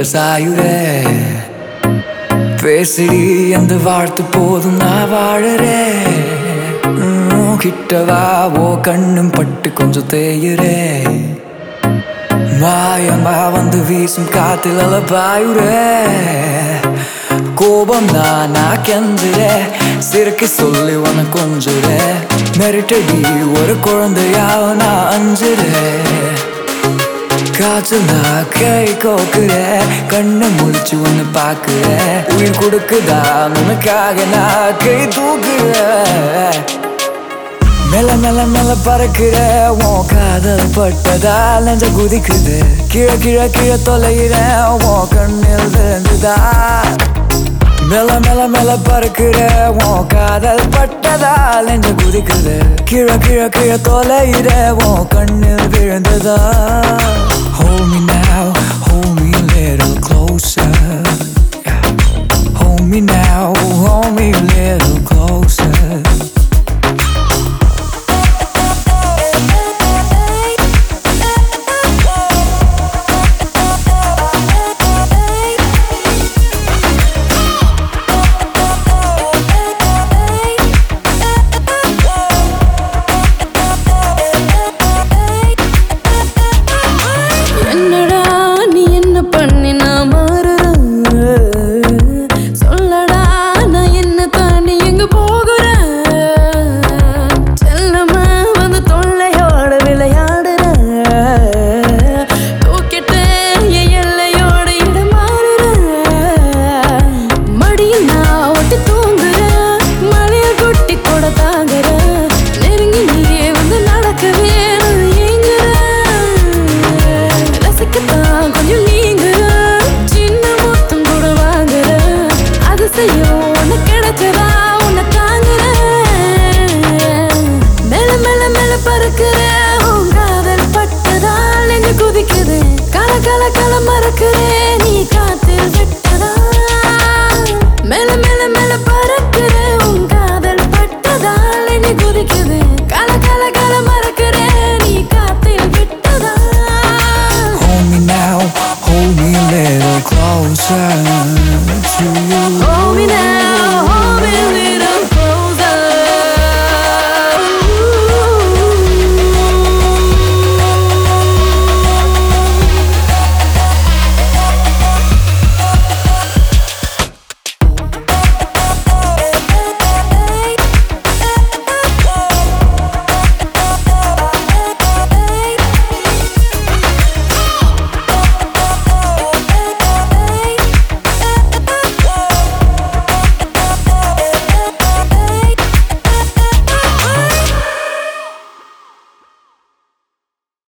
சாயுரே பேசிடி அந்த வாழ்த்து போதும் நான் வாழறேன் உம், கிட்டவா ஓ கண்ணும் பட்டு கொஞ்சம் தேயுறே மாயமா வந்து வீசும் காத்தில் அலபாயுரே கோபம் நானா கெஞ்சுறே சிறுக்கு சொல்லி உன கொஞ்சுறே மெரிட்டடி ஒரு குழந்தையா நான் அஞ்சுறேன் காய்ச்சல் நான் கை கோக்குற கண்ணை முழிச்சு ஒன்னு பாக்குற உயிர் கொடுக்குதா உனக்காக நான் கை தூக்குற மெல்ல மெல்ல மெல்ல பறக்குற உன் காதல் பட்டதால் நெஞ்ச குதிக்குது கீழே கீழே கீழே தொலைகிற உன் கண்ணில் விழுந்துதா மெல்ல மெல்ல மெல்ல பறக்குற உன் காதல் பட்டதால் நெஞ்ச குதிக்குது கீழே கீழே கீழே தொலைகிற உன் கண்ணில் விழுந்ததா Hold me now, hold me a little closer